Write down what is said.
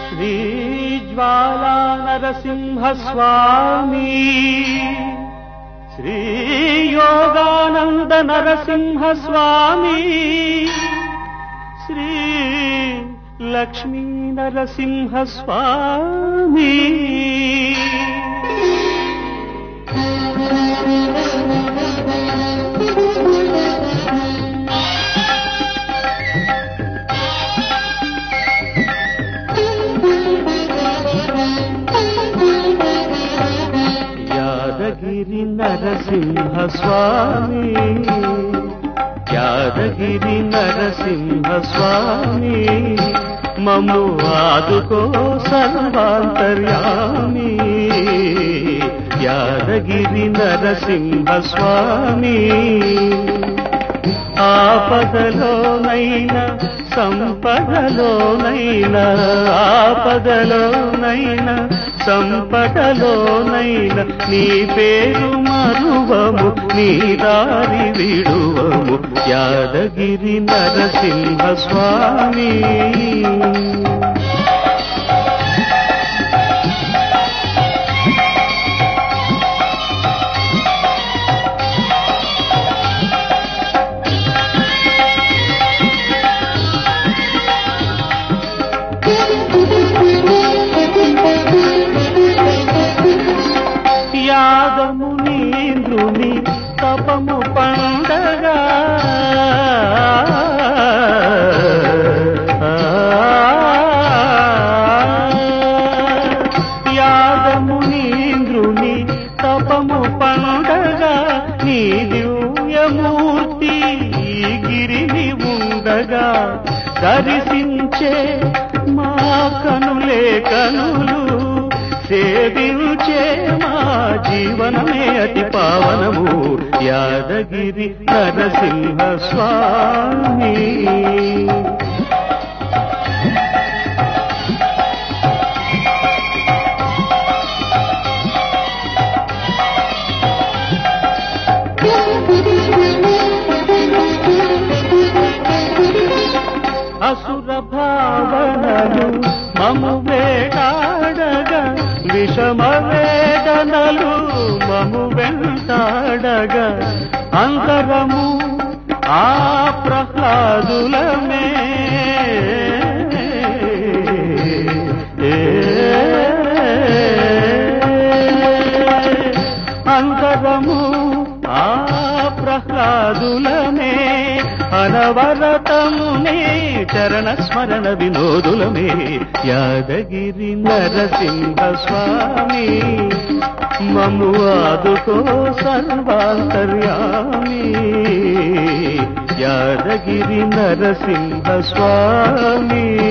శ్రీజ్వాలా నరసింహస్వామి శ్రీయోగానంద నరసింహస్వామి శ్రీ లక్ష్మీ నరసింహస్వామి యాదగిరి నరసింహస్వామి యాదగిరి నరసింహస్వామి మము ఆదుకో సర్వాంతర్యామి యాదగిరి నరసింహస్వామి ఆపదలోనైనా సంపదలోనైనా ఆపదలోనైనా సంపదలోనైనా నీ పేరు మరువము నీ దారి విడువము యాదగిరి నరసింహ స్వామి యాదమునీంద్రుని తపము పండగా యాదమునీంద్రుని తపము పండగా నీ దివ్యమూర్తి ఈ గిరిని ఉండగా దర్శించే మా కనులే కనులు సేవించే మా జీవనమే అతి పావనము యాదగిరి నరసింహ స్వామి అసుర భావనలు మము వేటాడగా విషమ వేదనలు మము వెంటాడగా అంతరము ఆ ప్రహ్లాదులమే అంతరము ఆ ప్రహ్లాదులమే అనవరతమునే చరణ స్మరణ వినోదులమే యాదగిరి నరసింహ స్వామి మము ఆదుకో సర్వాంతర్యామి యాదగిరి నరసింహ స్వామి